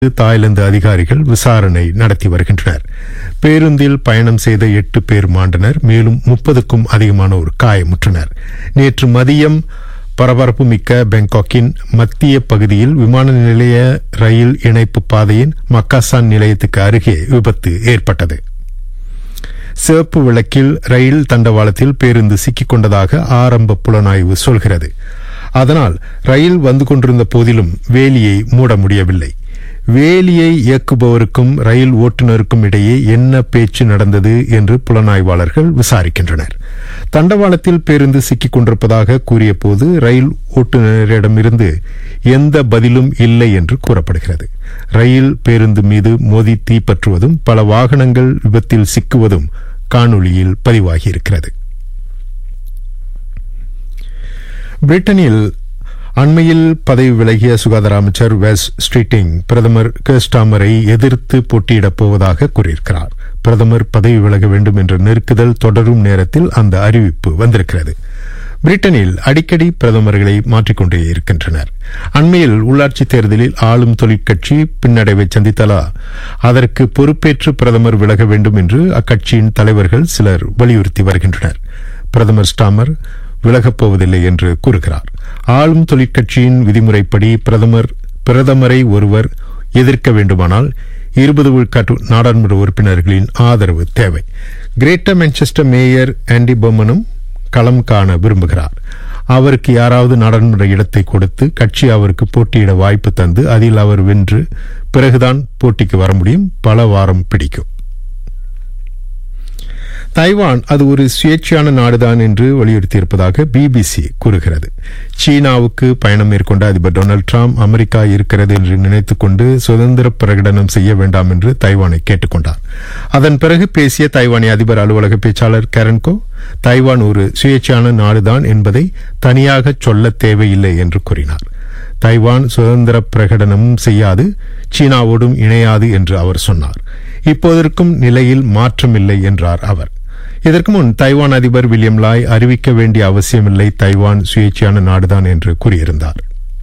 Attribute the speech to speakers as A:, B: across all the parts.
A: Thailand அதிகாரிகள் விசாரணை நடத்தி வருகின்றனர் பேருந்தில் பயணம் செய்த எட்டு பேர் மாண்டனர் மேலும் முப்பதுக்கும் அதிகமானோர் காயமுற்றனர் நேற்று மதியம் பரபரப்பு மிக்க பேங்காக்கின் மத்திய பகுதியில் விமான நிலைய ரயில் இணைப்பு பாதையின் மக்காசான் நிலையத்துக்கு அருகே விபத்து ஏற்பட்டது சிவப்பு விளக்கில் ரயில் தண்டவாளத்தில் பேருந்து சிக்கிக் கொண்டதாக ஆரம்ப புலனாய்வு சொல்கிறது அதனால் ரயில் வந்து கொண்டிருந்த போதிலும் வேலியை மூட முடியவில்லை வேலியை இயக்குபவருக்கும் ரயில் ஓட்டுநருக்கும் இடையே என்ன பேச்சு நடந்தது என்று புலனாய்வாளர்கள் விசாரிக்கின்றனர் தண்டவாளத்தில் பேருந்து சிக்கிக் கொண்டிருப்பதாக கூறியபோது ரயில் ஓட்டுநரிடமிருந்து எந்த பதிலும் இல்லை என்று கூறப்படுகிறது ரயில் பேருந்து மீது மோதி தீப்பற்றுவதும் பல வாகனங்கள் விபத்தில் சிக்குவதும் காணொளியில் பதிவாகியிருக்கிறது பிரிட்டனில் அண்மையில் பதவி விலகிய சுகாதார அமைச்சர் வெஸ் ஸ்ட்ரீட்டிங் பிரதமர் கஸ்டாமரை எதிர்த்து போட்டியிடப் போவதாக கூறியிருக்கிறார் பிரதமர் பதவி விலக வேண்டும் என்ற நெருக்குதல் தொடரும் நேரத்தில் அந்த அறிவிப்பு வந்திருக்கிறது பிரிட்டனில் அடிக்கடி பிரதமர்களை மாற்றிக்கொண்டே இருக்கின்றனர் அண்மையில் உள்ளாட்சி தேர்தலில் ஆளும் தொழிற்கட்சி பின்னடைவை சந்தித்தலா அதற்கு பொறுப்பேற்று பிரதமர் விலக வேண்டும் என்று அக்கட்சியின் தலைவர்கள் சிலர் வலியுறுத்தி வருகின்றனர் பிரதமர் ஸ்டாமர் விலகப் போவதில்லை என்று கூறுகிறார் ஆளும் தொழிற்கட்சியின் விதிமுறைப்படி பிரதமர் பிரதமரை ஒருவர் எதிர்க்க வேண்டுமானால் இருபது விழுக்காட்டு நாடாளுமன்ற உறுப்பினர்களின் ஆதரவு தேவை கிரேட்டர் மான்செஸ்டர் மேயர் ஆண்டி பொம்மனும் களம் காண விரும்புகிறார் அவருக்கு யாராவது நாடாளுமன்ற இடத்தை கொடுத்து கட்சி அவருக்கு போட்டியிட வாய்ப்பு தந்து அதில் அவர் வென்று பிறகுதான் போட்டிக்கு வர முடியும் பல வாரம் பிடிக்கும் தைவான் அது ஒரு சுயேட்சையான நாடுதான் என்று வலியுறுத்தியிருப்பதாக பிபிசி கூறுகிறது சீனாவுக்கு பயணம் மேற்கொண்ட அதிபர் டொனால்டு டிரம்ப் அமெரிக்கா இருக்கிறது என்று நினைத்துக் கொண்டு சுதந்திர பிரகடனம் செய்ய வேண்டாம் என்று தைவானை கேட்டுக் கொண்டார் அதன் பிறகு பேசிய தைவானிய அதிபர் அலுவலக பேச்சாளர் கரன்கோ தைவான் ஒரு சுயேட்சையான நாடுதான் என்பதை தனியாக சொல்ல தேவையில்லை என்று கூறினார் தைவான் சுதந்திர பிரகடனமும் செய்யாது சீனாவோடும் இணையாது என்று அவர் சொன்னார் இப்போதற்கும் நிலையில் மாற்றமில்லை என்றார் அவர் இதற்கு முன் தைவான் அதிபர் வில்லியம் லாய் அறிவிக்க வேண்டிய அவசியமில்லை தைவான் சுயேட்சையான நாடுதான் என்று கூறியிருந்தார்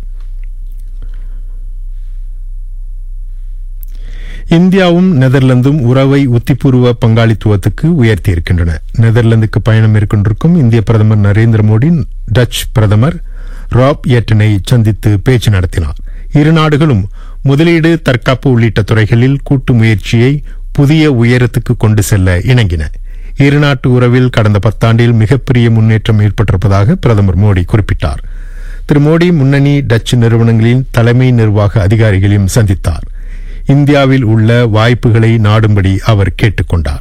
A: இந்தியாவும் நெதர்லாந்தும் உறவை உத்திபூர்வ பங்காளித்துவத்துக்கு உயர்த்தியிருக்கின்றன நெதர்லாந்துக்கு பயணம் மேற்கொண்டிருக்கும் இந்திய பிரதமர் நரேந்திர மோடி டச் பிரதமர் ராப் எட்டனை சந்தித்து பேச்சு நடத்தினார் இரு நாடுகளும் முதலீடு தற்காப்பு உள்ளிட்ட துறைகளில் கூட்டு முயற்சியை புதிய உயரத்துக்கு கொண்டு செல்ல இணங்கின இருநாட்டு உறவில் கடந்த பத்தாண்டில் மிகப்பெரிய முன்னேற்றம் ஏற்பட்டிருப்பதாக பிரதமர் மோடி குறிப்பிட்டார் திரு மோடி முன்னணி டச்சு நிறுவனங்களின் தலைமை நிர்வாக அதிகாரிகளையும் சந்தித்தார் இந்தியாவில் உள்ள வாய்ப்புகளை நாடும்படி அவர் கேட்டுக் கொண்டார்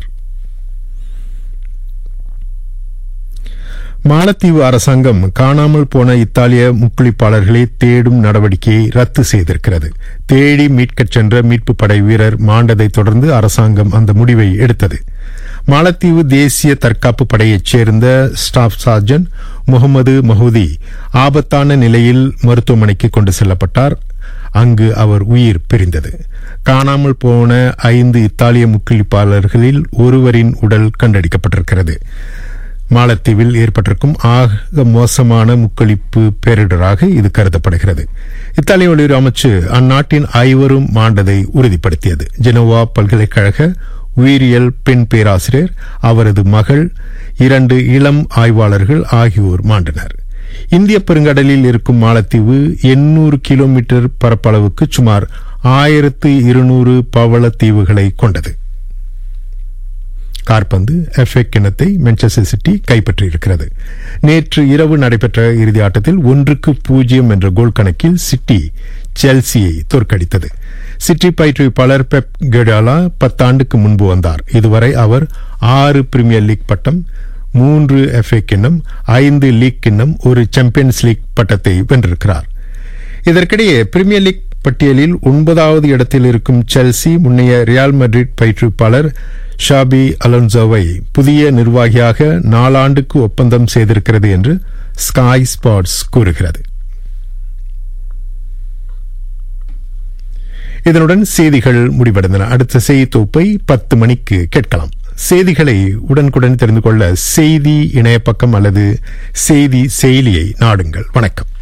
A: மாலத்தீவு அரசாங்கம் காணாமல் போன இத்தாலிய முக்குளிப்பாளர்களை தேடும் நடவடிக்கையை ரத்து செய்திருக்கிறது தேடி மீட்கச் சென்ற மீட்பு படை வீரர் மாண்டதை தொடர்ந்து அரசாங்கம் அந்த முடிவை எடுத்தது மாலத்தீவு தேசிய தற்காப்பு படையைச் சேர்ந்த ஸ்டாஃப் சார்ஜன் முகமது மஹூதி ஆபத்தான நிலையில் மருத்துவமனைக்கு கொண்டு செல்லப்பட்டார் அங்கு அவர் உயிர் பிரிந்தது காணாமல் போன ஐந்து இத்தாலிய முக்கிழிப்பாளர்களில் ஒருவரின் உடல் கண்டடிக்கப்பட்டிருக்கிறது மாலத்தீவில் ஏற்பட்டிருக்கும் ஆக மோசமான முக்களிப்பு பேரிடராக இது கருதப்படுகிறது இத்தாலிய வெளியுறவு அமைச்சு அந்நாட்டின் ஐவரும் மாண்டதை உறுதிப்படுத்தியது ஜெனோவா பல்கலைக்கழக உயிரியல் பெண் பேராசிரியர் அவரது மகள் இரண்டு இளம் ஆய்வாளர்கள் ஆகியோர் மாண்டனர் இந்திய பெருங்கடலில் இருக்கும் மாலத்தீவு எண்ணூறு கிலோமீட்டர் பரப்பளவுக்கு சுமார் ஆயிரத்து இருநூறு பவள தீவுகளை கொண்டது கார்பந்து எஃப்ஏ கிணத்தை மான்செஸ்டர் சிட்டி கைப்பற்றியிருக்கிறது நேற்று இரவு நடைபெற்ற இறுதி ஆட்டத்தில் ஒன்றுக்கு பூஜ்ஜியம் என்ற கோல் கணக்கில் சிட்டி செல்சியை தோற்கடித்தது சிட்டி பயிற்றுவிப்பாளர் பெப் கெடாலா பத்தாண்டுக்கு முன்பு வந்தார் இதுவரை அவர் ஆறு பிரீமியர் லீக் பட்டம் மூன்று எஃப்ஏ கிண்ணம் ஐந்து லீக் கிண்ணம் ஒரு சாம்பியன்ஸ் லீக் பட்டத்தை வென்றிருக்கிறார் இதற்கிடையே பிரீமியர் லீக் பட்டியலில் ஒன்பதாவது இடத்தில் இருக்கும் செல்சி முன்னைய ரியால் மட்ரிட் பயிற்றுவிப்பாளர் ஷாபி அலோன்சோவை புதிய நிர்வாகியாக நாலாண்டுக்கு ஒப்பந்தம் செய்திருக்கிறது என்று ஸ்காய் ஸ்பாட்ஸ் கூறுகிறது இதனுடன் செய்திகள் முடிவடைந்தன அடுத்த செய்தி தொகுப்பை பத்து மணிக்கு கேட்கலாம் செய்திகளை உடனுக்குடன் தெரிந்து கொள்ள செய்தி இணைய பக்கம் அல்லது செய்தி செயலியை நாடுங்கள் வணக்கம்